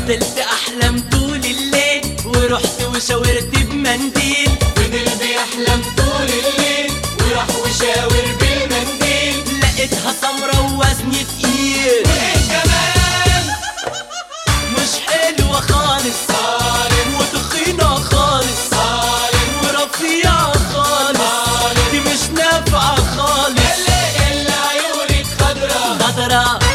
فضلت احلم طول الليل ورحت وشاورت بمنديل فضل بيحلم طول الليل وراح وشاور بالمنديل لقيتها سمرة ووزني تقيل وايه كمان مش حلوة خالص ظالم وتخينة خالص ظالم ورفيعة خالص دي مش نافعة خالص اللي اللي عيونك خضرا خضرا